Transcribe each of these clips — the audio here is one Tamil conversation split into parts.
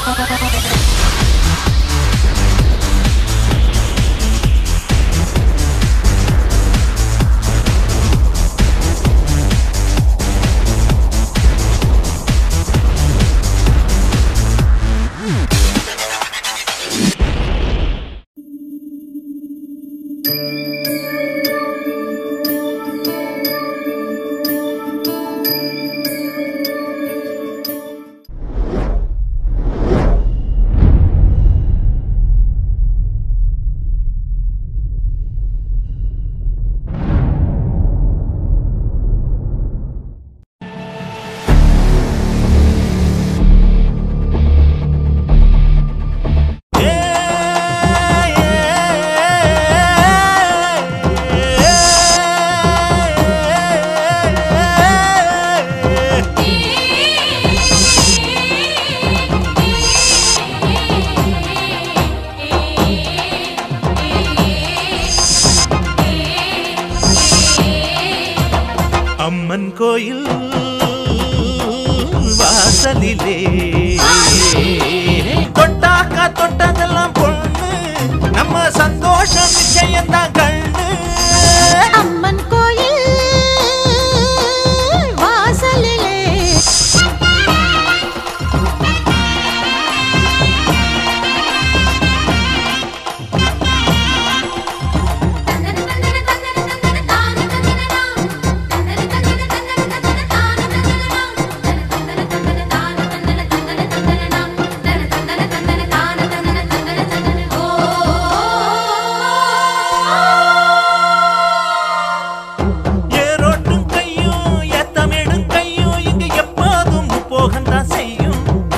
அம்மன் கோயில் வாசலிலே தொட்டாக்கா தொட்டதெல்லாம் பொண்ணு நம்ம சந்தோஷம் நிச்சயம்தான் கண்ணு அம்மன் கோயில் வாசலிலே ஏரோட்டும் கையும் ஏத்தமிடும் கையும் இங்கு எப்போதும் போகத்தான் செய்யும்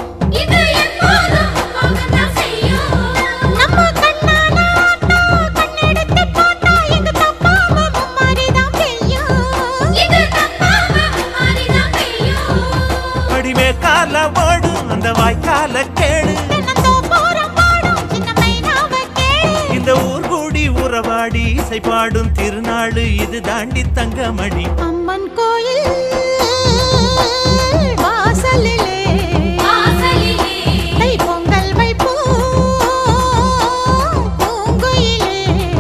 நம்ம கண்ணான ஆட்டோ கண்ணெடுத்து பார்த்தா எங்க தப்பாம மும்மாரிதான் பெய்யும் படிமே கால ஓடும் அந்த வாய்க்கால கேடு தென்னந்தோப்போரம் பாடும் சின்ன மைனாவை கேளு இந்த ஊர் கூடி உறவாடி இசை பாடும் திருநாள் இது தாண்டி தங்கமணி அம்மன் கோயில் வாசலிலே தை பொங்கல் வைப்போம் பூங்குயிலே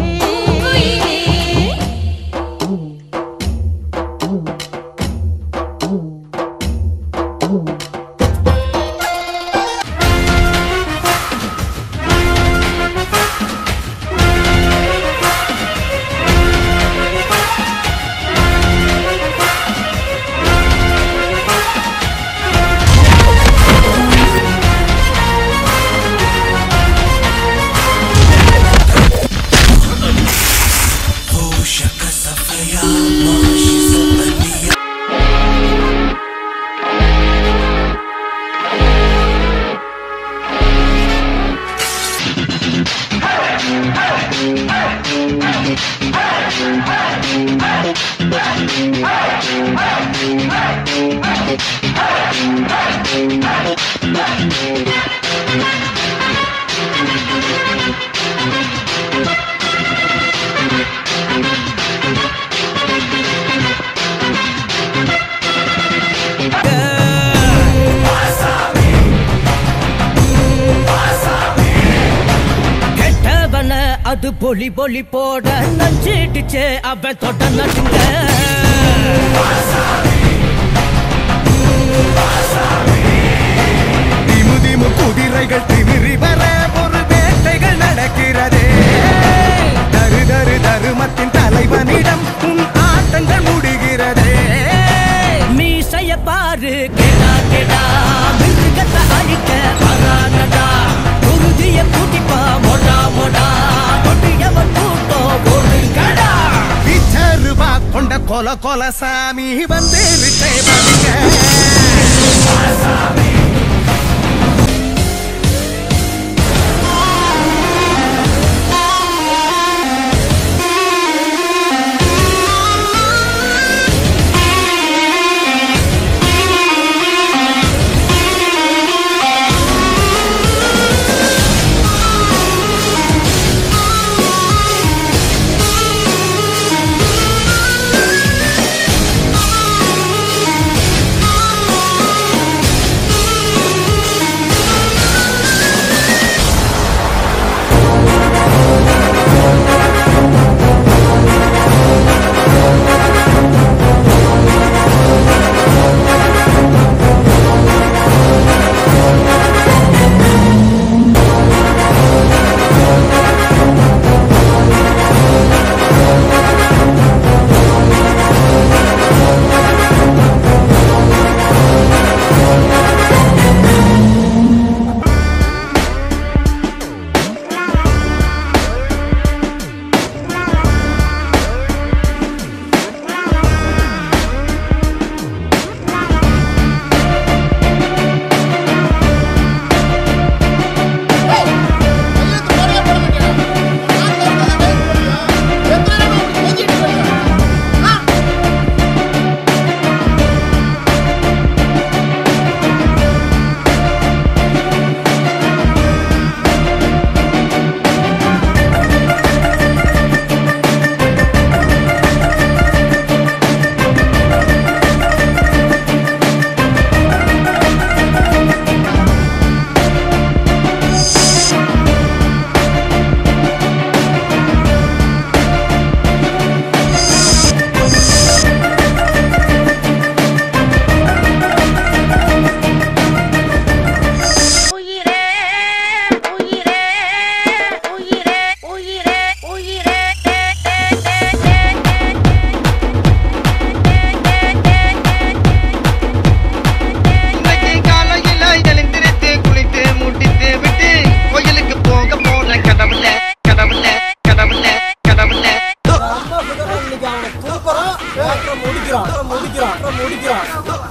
கெட்டவன அது பொலி பொலி போட நஞ்சிடுச்சே அவன் தொட்ட நட்டுங்க திமு திமு குதிரைகள் திமிரி வர ஒரு வேட்டைகள் நடக்கிறதே தரு தரு தருமத்தின் தலைவனிடம் உன் ஆட்டங்கள் முடிகிறதே மீசைய பாரு கெடா கெடா மிருகத்தை அழிக்க வரானடா குருதிய கூட்டிப்பா மொடா மொடா கொட்டியவன் கூட்டம் ஒழுங்கடா பிச்சருவா கொண்ட கொல கொல சாமி வந்து விட்டே பாருங்க ஆ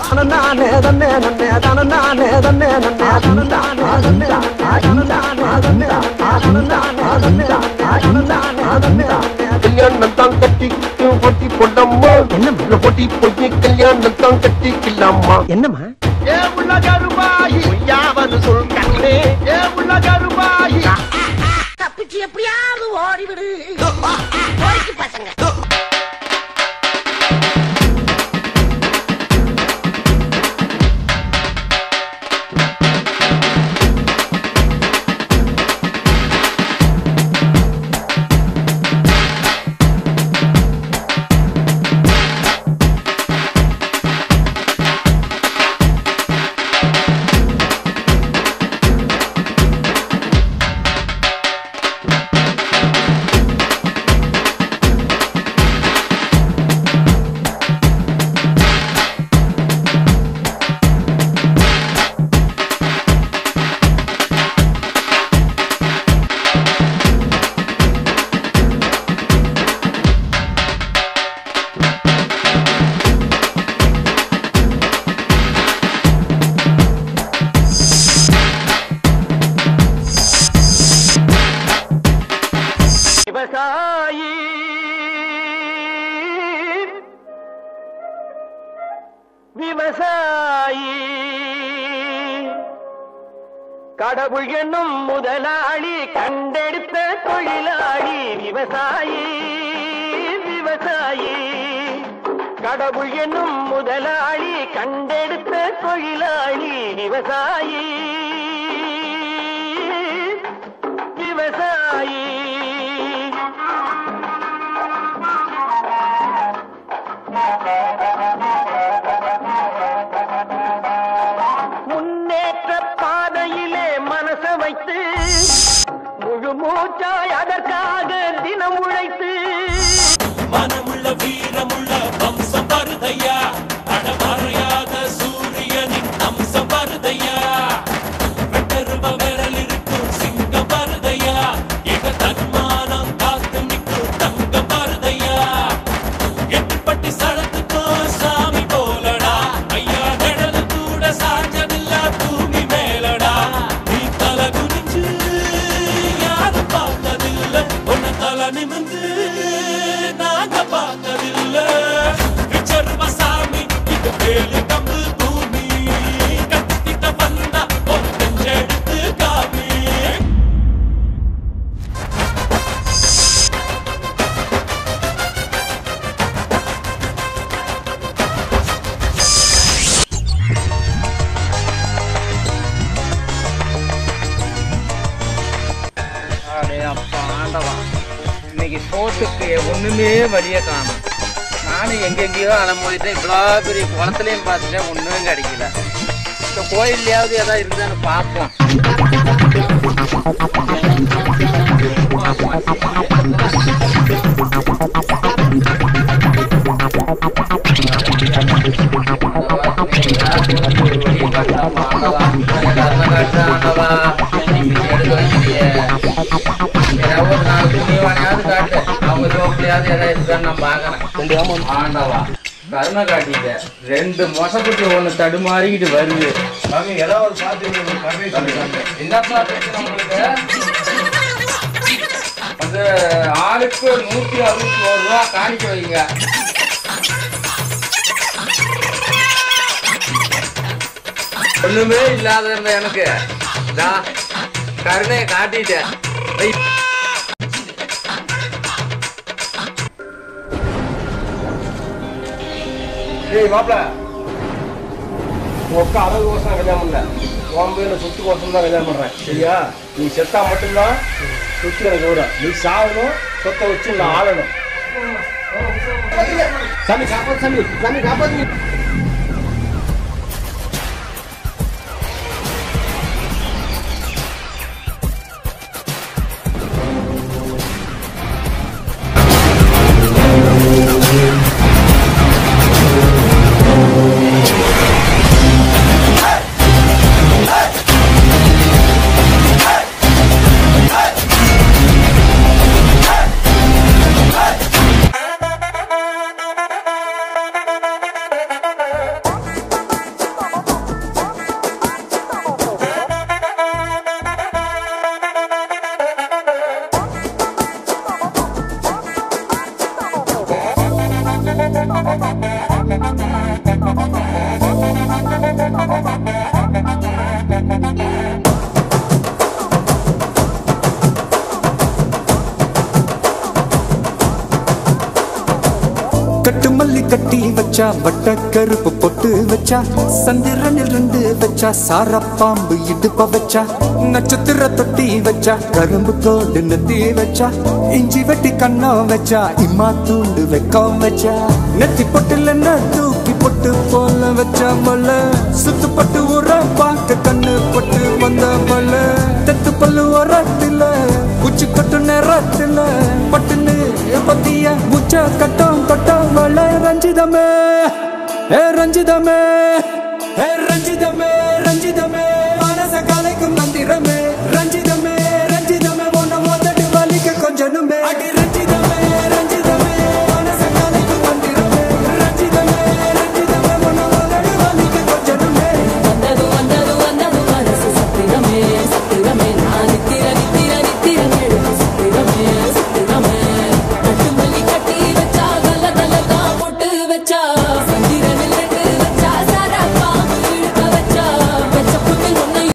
தனநானே தன்னே நன்னே தனநானே தன்னே நன்னே தனநானே தன்னே நன்னே தனநானே தன்னே நன்னே தனநானே தன்னே நன்னே தனநானே தன்னே நன்னே கல்யாணம் தான் கட்டிக்கிட்டு பொட்டி பொண்டம்மா என்ன பொட்டி பொய்ய கல்யாணம் தான் கட்டிக்கலாமா என்னம்மா ஏ உள்ள கருமாயி பொய்யாவது சொல் கண்ணே ஏ உள்ள கருமாயி தப்பிச்சு எப்படியாவது ஓடிவிடு போய்க்கு பசங்க விவசாயி விவசாயி கடவுள் என்னும் முதலாளி கண்டெடுத்த தொழிலாளி விவசாயி விவசாயி கடவுள் என்னும் முதலாளி கண்டெடுத்த தொழிலாளி விவசாயி விவசாயி முன்னேற்ற பாதையிலே மனச வைத்து முழு மூச்சாய் அதற்காக தினம் உழைத்து மனமுள்ள வீரமுள்ள வம்சம் வருதையா அடமறையாத சூரியனின் அம்சம் வருதையா வெட்டருவ விரல் இருக்கும் சிங்கம் வருதையா எங்க தன்மானம் காத்து நிற்கும் தங்கம் வருதையா எட்டுப்பட்டி சடத்துக்கும் சாமி போலடா ஐயா நிழலு கூட சாஞ்சதில்ல பூமி மேலடா நீ தலை குனிஞ்சு யாரும் பார்த்ததில்ல உன்னை தலை நிமிந்து நாங்க பார்த்ததில்ல விச்சருவ சாமி இது வேலி கம்பு பூமி கத்திட்ட வந்தா ஒரு நெஞ்செடுத்து காமி அடே அப்பா ஆண்டவா இன்னைக்கு சோத்துக்கு ஒண்ணுமே வழிய காணும் நானும் எங்கெங்கேயோ அலமோதிட்டு இவ்வளோ பெரிய குளத்துலையும் பார்த்துட்டேன் ஒன்றும் கிடைக்கல இந்த கோயில்லையாவது ஏதாவது இருக்குதான்னு பார்ப்போம் கருணை காட்டிட்ட ரெண்டு மொசக்குட்டி ஒண்ணு தடுமாறிக்கிட்டு வருது என்னப்பா பிரச்சனை உங்களுக்கு அந்த ஆளுக்கு நூத்தி அறுபத்தி ஒரு ரூபா காணிக்க வைங்க ஒண்ணுமே இல்லாத இருந்த எனக்கு தா, கருணையை காட்டிட்டேன் வை. ஏய் மாப்பிள உக்க அழகு கோசம் கல்யாணம் பண்ணல உன் பேர்ல சொத்து கோசம் தான் கல்யாணம் பண்றேன் சரியா நீ செத்தா மட்டும்தான் சொத்து எனக்கு வரும் நீ சாகணும் சொத்தை வச்சு நான் ஆளணும் சாமி காப்பாத்து சாமி சாமி காப்பாத்து வச்சா வட்ட கருப்பு பொட்டு வச்சா சந்திரனில் ரெண்டு வச்சா சார பாம்பு இடுப்ப வச்சா நட்சத்திர தொட்டி வச்சா கரும்பு தோடு நெத்தி வச்சா இஞ்சி வெட்டி கண்ணம் வச்சா இம்மா தூண்டு வெக்கம் வச்சா நெத்தி பொட்டுல என்ன தூக்கி பொட்டு போல வச்சா மல்ல சுத்து பட்டு உர பார்க்க கண்ணு பட்டு வந்த மல்ல தெத்து பல்லு உரத்துல உச்சி கொட்டு நேரத்துல பட்டுன்னு பத்திய முச்ச கட்டம் கட்டம் மல்ல ரஞ்சிதமே ஏ ரஞ்சிதமே ஏ ரஞ்சிதமே ரஞ்சிதமே மனச கலைக்கும் மந்திரமே